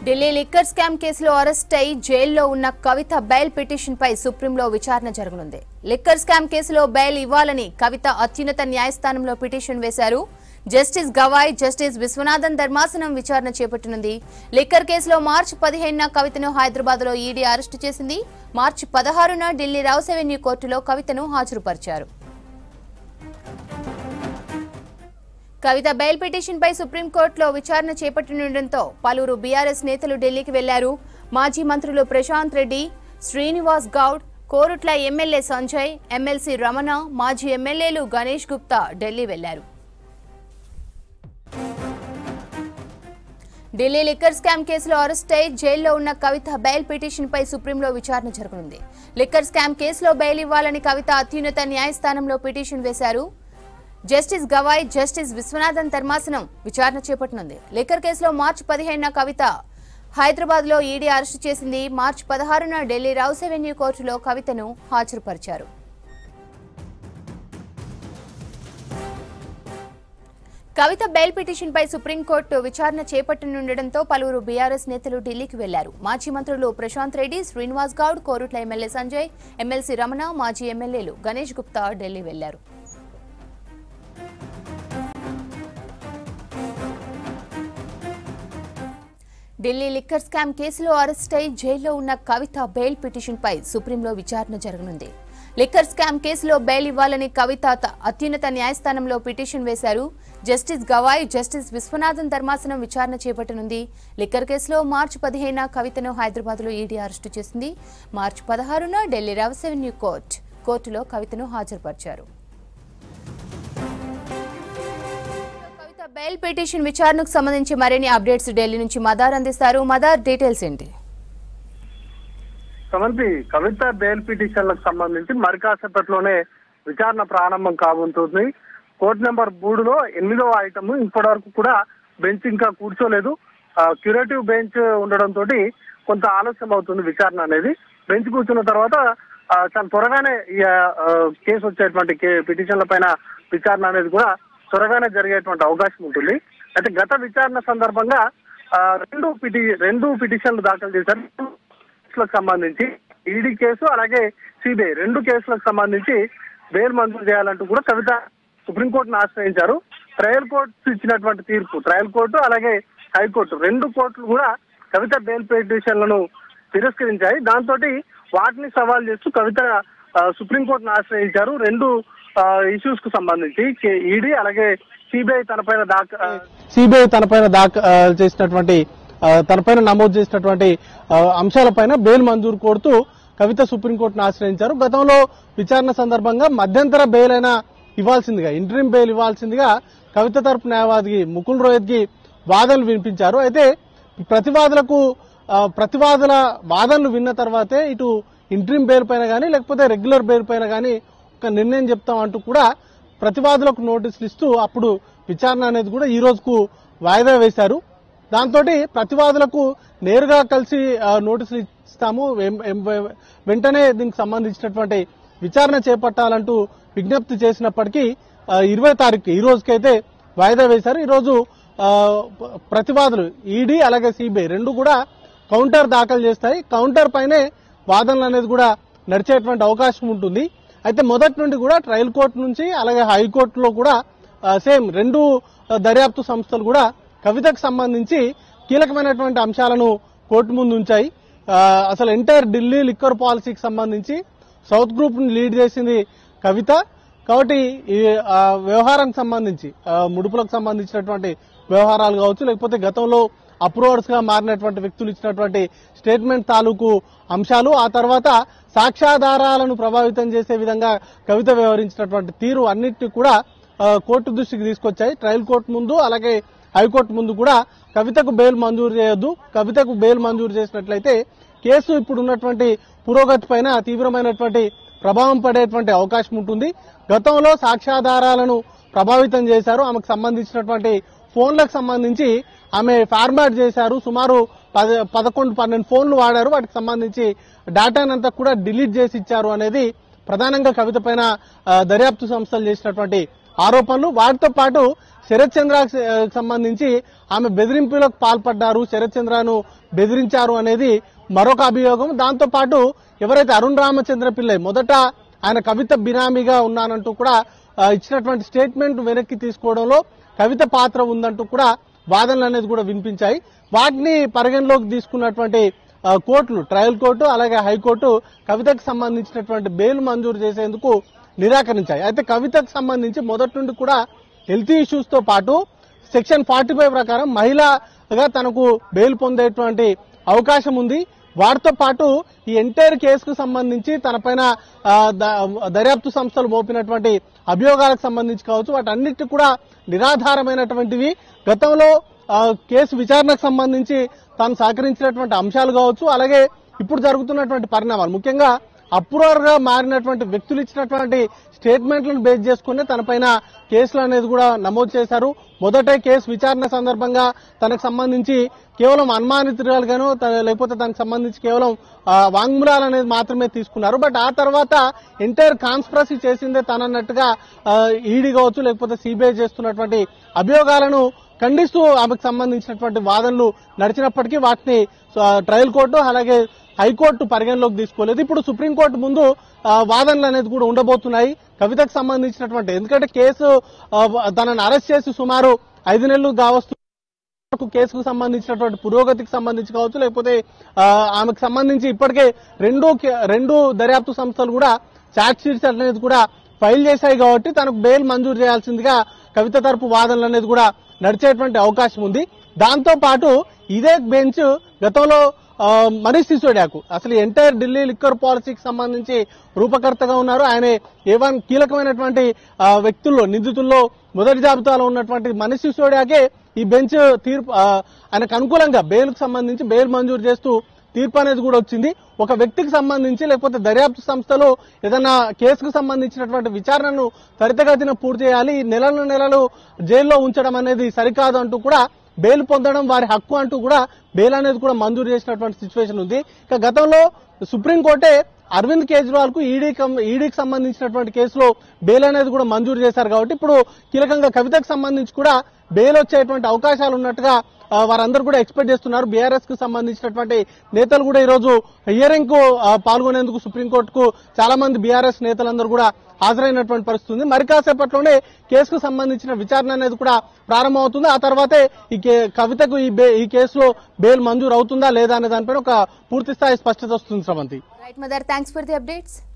Delhi liquor scam కేసులో arrest అయి జైల్లో ఉన్న కవిత బెయిల్ పిటిషన్ పై సుప్రీంలో విచారణ జరగనుంది లిక్కర్ స్కామ్ కేసులో బెయిల్ ఇవ్వాలని కవిత అత్యున్నత న్యాయస్థానంలో పిటిషన్ వేశారు జస్టిస్ గవాయ్ జస్టిస్ విశ్వనాథన్ ధర్మాసనం విచారణ చేపట్టనుంది లిక్కర్ కేసులో మార్చి పదిహేనున కవితను హైదరాబాద్ లో ఈడీ అరెస్టు చేసింది మార్చి పదహారున ఢిల్లీ రౌస్ అవెన్యూ కోర్టులో కవితను హాజరుపరిచారు కవిత బెయిల్ పిటిషన్ పై సుప్రీంకోర్టులో విచారణ చేపట్టనుండటంతో పలువురు బీఆర్ఎస్ నేతలు ఢిల్లీకి వెళ్లారు మాజీ మంత్రులు ప్రశాంత్ రెడ్డి శ్రీనివాస్ గౌడ్ కోరుట్ల ఎమ్మెల్యే సంజయ్ ఎమ్మెల్సీ రమణ మాజీ ఎమ్మెల్యేలు గణేష్ గుప్తా ఢిల్లీ వెళ్లారు ఢిల్లీ లిక్కర్ స్కామ్ కేసులో అరెస్ట్ అయి జైల్లో ఉన్న కవిత బెయిల్ పిటిషన్ పై సుప్రీంలో విచారణ జరగనుంది లిక్కర్ స్కామ్ కేసులో బెయిల్ ఇవ్వాలని కవిత అత్యున్నత న్యాయస్థానంలో పిటిషన్ వేశారు జస్టిస్ గవాయ్ జస్టిస్ విశ్వనాథన్ ధర్మాసనం విచారణ చేపట్టనుంది లిక్కర్ కేసులో మార్చి పదిహేనున కవిత హైదరాబాద్ లో ఈడీ అరెస్టు చేసింది మార్చి పదహారున ఢిల్లీ రౌస్ అవెన్యూ కోర్టులో కవితను హాజరుపరిచారు కవిత బెయిల్ పిటిషన్ పై సుప్రీంకోర్టు విచారణ చేపట్టనుండటంతో పలువురు బీఆర్ఎస్ నేతలు ఢిల్లీకి వెళ్లారు మాజీ మంత్రులు ప్రశాంత్ రెడ్డి శ్రీనివాస్ గౌడ్ కోరుట్ల ఎమ్మెల్యే సంజయ్ ఎమ్మెల్సీ రమణ మాజీ ఎమ్మెల్యేలు గణేష్ గుప్తా ఢిల్లీ వెళ్లారు ఢిల్లీ లిక్కర్ స్కామ్ కేసులో అరెస్ట్ అయి జైల్లో ఉన్న కవిత బెయిల్ పిటిషన్ పై సుప్రీంలో విచారణ జరగనుంది లిక్కర్ స్కామ్ కేసులో బెయిల్ ఇవ్వాలని కవిత త- అత్యున్నత న్యాయస్థానంలో పిటిషన్ వేశారు జస్టిస్ గవాయ్ జస్టిస్ విశ్వనాథన్ ధర్మాసనం విచారణ చేపట్టనుంది లిక్కర్ కేసులో మార్చి పదిహేన కవితను హైదరాబాద్లో ఈడీ అరెస్టు చేసింది మార్చి పదహారున ఢిల్లీ రౌస్ అవెన్యూ కోర్టు కోర్టులో కవితను హాజరుపరిచారు కవిత బెయిల్ పిటిషన్ విచారణకు సంబంధించి మరిన్ని అప్డేట్స్ ఢిల్లీ నుంచి మదార్ అందిస్తారు మదార్ డీటెయిల్స్ ఏంటి సమంతి కవిత బెయిల్ పిటిషన్లకు సంబంధించి మరి కాసేపట్లోనే విచారణ ప్రారంభం కాబోతుంది కోర్టు నెంబర్ మూడులో ఎనిమిదవ ఐటమ్ ఇప్పటి వరకు కూడా బెంచ్ ఇంకా కూర్చోలేదు క్యూరేటివ్ బెంచ్ ఉండడంతో కొంత ఆలస్యం అవుతుంది విచారణ అనేది బెంచ్ కూర్చున్న తర్వాత ఆ, చాలా త్వరగానే ఈ ఆ, ఆ, కేసు వచ్చేటువంటి కే- పిటిషన్ల పైన విచారణ అనేది కూడా త్వరగానే జరిగేటువంటి అవకాశం ఉంటుంది అయితే గత విచారణ సందర్భంగా ఆ, రెండు పిటి రెండు పిటిషన్లు దాఖలు చేశారు కేసులకు సంబంధించి ఈడీ కేసు అలాగే సిబిఐ రెండు కేసులకు సంబంధించి బెయిల్ మంజూరు చేయాలంటూ కూడా కవిత సుప్రీంకోర్టును ఆశ్రయించారు ట్రయల్ కోర్టు ఇచ్చినటువంటి తీర్పు ట్రయల్ కోర్టు అలాగే హైకోర్టు రెండు కోర్టులు కూడా కవిత బెయిల్ పిటిషన్లను తిరస్కరించాయి దాంతో వాటిని సవాల్ చేస్తూ కవిత ఆ, సుప్రీంకోర్టును ఆశ్రయించారు రెండు ఇష్యూస్ కు సంబంధించి ఈడీ అలాగే సిబిఐ తనపైన దాఖ సిబిఐ తనపైన దాఖ ఆ, చేసినటువంటి ఆ, తనపైన నమోదు చేసినటువంటి ఆ, అంశాలపైన బెయిల్ మంజూరు కోరుతూ కవిత సుప్రీంకోర్టును ఆశ్రయించారు గతంలో విచారణ సందర్భంగా మధ్యంతర బెయిల్ అయినా ఇవ్వాల్సిందిగా ఇంటరీం బెయిల్ ఇవ్వాల్సిందిగా కవిత తరపు న్యాయవాదికి ముకుల్ రోహిత్కి వాదనలు వినిపించారు అయితే ప్రతివాదులకు ఆ, ప్రతివాదుల వాదనలు విన్న తర్వాతే ఇటు ఇంటరీం బెయిల్ పైన కానీ లేకపోతే రెగ్యులర్ బెయిల్ పైన కానీ ఒక నిర్ణయం చెప్తాం అంటూ కూడా ప్రతివాదులకు నోటీసులు ఇస్తూ అప్పుడు విచారణ అనేది కూడా ఈ రోజుకు వాయిదా వేశారు దాంతో ప్రతివాదులకు నేరుగా కలిసి ఆ, నోటీసులు ఇస్తాము ఎం- ఎం- వెంటనే దీనికి సంబంధించినటువంటి విచారణ చేపట్టాలంటూ విజ్ఞప్తి చేసినప్పటికీ ఆ, ఇరవై తారీఖు ఈ రోజుకైతే వాయిదా వేశారు ఈ రోజు ఆ, ప- ప్రతివాదులు ఈడీ అలాగే సిబిఐ రెండు కూడా కౌంటర్ దాఖలు చేస్తాయి కౌంటర్ పైనే వాదనలు అనేది కూడా నడిచేటువంటి అవకాశం ఉంటుంది అయితే మొదటి నుండి కూడా ట్రయల్ కోర్టు నుంచి అలాగే హైకోర్టులో కూడా ఆ, సేమ్ రెండు ఆ, దర్యాప్తు సంస్థలు కూడా కవితకు సంబంధించి కీలకమైనటువంటి అంశాలను కోర్టు ముందు ఉంచాయి ఆ, అసలు ఎంటైర్ ఢిల్లీ లిక్కర్ పాలసీకి సంబంధించి సౌత్ గ్రూప్ ని లీడ్ చేసింది కవిత కాబట్టి ఈ ఆ, వ్యవహారానికి సంబంధించి ఆ, ముడుపులకు సంబంధించినటువంటి వ్యవహారాలు కావచ్చు లేకపోతే గతంలో అప్రూవర్స్ గా మారినటువంటి వ్యక్తులు ఇచ్చినటువంటి స్టేట్మెంట్ తాలూకు అంశాలు ఆ తర్వాత సాక్ష్యాధారాలను ప్రభావితం చేసే విధంగా కవిత వ్యవహరించినటువంటి తీరు అన్నిటిని కూడా ఆ, కోర్టు దృష్టికి తీసుకొచ్చాయి ట్రయల్ కోర్టు ముందు అలాగే హైకోర్టు ముందు కూడా కవితకు బెయిల్ మంజూరు చేయొద్దు కవితకు బెయిల్ మంజూరు చేసినట్లయితే కేసు ఇప్పుడు ఉన్నటువంటి పురోగతి పైన తీవ్రమైనటువంటి ప్రభావం పడేటువంటి అవకాశం ఉంటుంది గతంలో సాక్ష్యాధారాలను ప్రభావితం చేశారు ఆమెకు సంబంధించినటువంటి ఫోన్లకు సంబంధించి ఆమె ఫార్మాట్ చేశారు సుమారు పద పదకొండు పన్నెండు ఫోన్లు వాడారు వాటికి సంబంధించి డేటానంతా కూడా డిలీట్ చేసి ఇచ్చారు అనేది ప్రధానంగా కవిత పైన ఆ, దర్యాప్తు సంస్థలు చేసినటువంటి ఆరోపణలు వాటితో పాటు శరత్ చంద్రకు సంబంధించి ఆమె బెదిరింపులకు పాల్పడ్డారు శరత్ చంద్రను బెదిరించారు అనేది మరొక అభియోగం దాంతో పాటు ఎవరైతే అరుణ్ రామచంద్ర పిల్లై మొదట ఆయన కవిత బినామీగా ఉన్నానంటూ కూడా ఆ, ఇచ్చినటువంటి స్టేట్మెంట్ వెనక్కి తీసుకోవడంలో కవిత పాత్ర ఉందంటూ కూడా వాదనలు అనేది కూడా వినిపించాయి వాటిని పరిగణలోకి తీసుకున్నటువంటి ఆ, కోర్టులు ట్రయల్ కోర్టు అలాగే హైకోర్టు కవితకు సంబంధించినటువంటి బెయిల్ మంజూరు చేసేందుకు నిరాకరించాయి అయితే కవితకు సంబంధించి మొదటి నుండి కూడా హెల్త్ ఇష్యూస్ తో పాటు సెక్షన్ ఫార్టీ ఫైవ్ ప్రకారం మహిళగా తనకు బెయిల్ పొందేటువంటి అవకాశం ఉంది వాటితో పాటు ఈ ఎంటైర్ కేసుకు సంబంధించి తనపైన ఆ, ద- దర్యాప్తు సంస్థలు మోపినటువంటి అభియోగాలకు సంబంధించి కావచ్చు వాటన్నిటి కూడా నిరాధారమైనటువంటివి గతంలో ఆ, కేసు విచారణకు సంబంధించి తాను సహకరించినటువంటి అంశాలు కావచ్చు అలాగే ఇప్పుడు జరుగుతున్నటువంటి పరిణామాలు ముఖ్యంగా అప్రూవర్ గా మారినటువంటి వ్యక్తులు ఇచ్చినటువంటి స్టేట్మెంట్లను బేస్ చేసుకుని తనపైన కేసులు అనేది కూడా నమోదు చేశారు మొదటే కేసు విచారణ సందర్భంగా తనకు సంబంధించి కేవలం అనుమానితురాలుగాను త- లేకపోతే తనకు సంబంధించి కేవలం ఆ, వాంగ్మూలాలు అనేది మాత్రమే తీసుకున్నారు బట్ ఆ తర్వాత ఎంటైర్ కాన్స్పరసీ చేసిందే తనన్నట్టుగా ఈడీ కావచ్చు లేకపోతే సిబిఐ చేస్తున్నటువంటి అభియోగాలను ఖండిస్తూ ఆమెకు సంబంధించినటువంటి వాదనలు నడిచినప్పటికీ వాటిని ఆ, ట్రయల్ కోర్టు అలాగే హైకోర్టు పరిగణలోకి తీసుకోలేదు ఇప్పుడు సుప్రీంకోర్టు ముందు ఆ, వాదనలు అనేది కూడా ఉండబోతున్నాయి కవితకు సంబంధించినటువంటి ఎందుకంటే కేసు ఆ, తనను అరెస్ట్ చేసి సుమారు ఐదు నెలలు కావస్తు వరకు కేసుకు సంబంధించినటువంటి పురోగతికి సంబంధించి కావచ్చు లేకపోతే ఆ, ఆమెకు సంబంధించి ఇప్పటికే రెండు కే- రెండు దర్యాప్తు సంస్థలు కూడా చార్జ్ షీట్స్ అనేది కూడా ఫైల్ చేశాయి కాబట్టి తనకు బెయిల్ మంజూరు చేయాల్సిందిగా కవిత తరపు వాదనలు అనేది కూడా నడిచేటువంటి అవకాశం ఉంది దాంతో పాటు ఇదే బెంచ్ గతంలో ఆ, మనీష్ సిసోడియాకు అసలు ఎంటైర్ ఢిల్లీ లిక్కర్ పాలసీకి సంబంధించి రూపకర్తగా ఉన్నారు ఆయన ఏవన్ కీలకమైనటువంటి ఆ, వ్యక్తుల్లో నిందితుల్లో మొదటి జాబితాలో ఉన్నటువంటి మనీష్ సిసోడియాకే ఈ బెంచ్ తీర్పు ఆ, ఆయనకు అనుకూలంగా బెయిల్కు సంబంధించి బెయిల్ మంజూరు చేస్తూ తీర్పు అనేది కూడా వచ్చింది ఒక వ్యక్తికి సంబంధించి లేకపోతే దర్యాప్తు సంస్థలు ఏదైనా కేసుకు సంబంధించినటువంటి విచారణను త్వరితగతిన పూర్తి చేయాలి ఈ నెలలు నెలలు జైల్లో ఉంచడం అనేది సరికాదు అంటూ కూడా బెయిల్ పొందడం వారి హక్కు అంటూ కూడా బెయిల్ అనేది కూడా మంజూరు చేసినటువంటి సిచ్యువేషన్ ఉంది ఇక గతంలో సుప్రీంకోర్టే అరవింద్ కేజ్రీవాల్ కు ఈడీ ఈడీకి సంబంధించినటువంటి కేసులో బెయిల్ అనేది కూడా మంజూరు చేశారు కాబట్టి ఇప్పుడు కీలకంగా కవితకు సంబంధించి కూడా బెయిల్ వచ్చేటువంటి అవకాశాలు ఉన్నట్టుగా ఆ, వారందరూ కూడా ఎక్స్పెక్ట్ చేస్తున్నారు బీఆర్ఎస్ కు సంబంధించినటువంటి నేతలు కూడా ఈ రోజు హియరింగ్ కు ఆ, పాల్గొనేందుకు సుప్రీంకోర్టుకు చాలా మంది బీఆర్ఎస్ నేతలందరూ కూడా హాజరైనటువంటి పరిస్థితి ఉంది మరి కాసేపట్లోనే కేసుకు సంబంధించిన విచారణ అనేది కూడా ప్రారంభమవుతుంది ఆ తర్వాతే ఈ కే- కవితకు ఈ బే- ఈ కేసులో బెయిల్ మంజూరు అవుతుందా లేదా అనే దానిపైన ఒక పూర్తి స్థాయి స్పష్టత వస్తుంది Sravanthi right mother thanks for the updates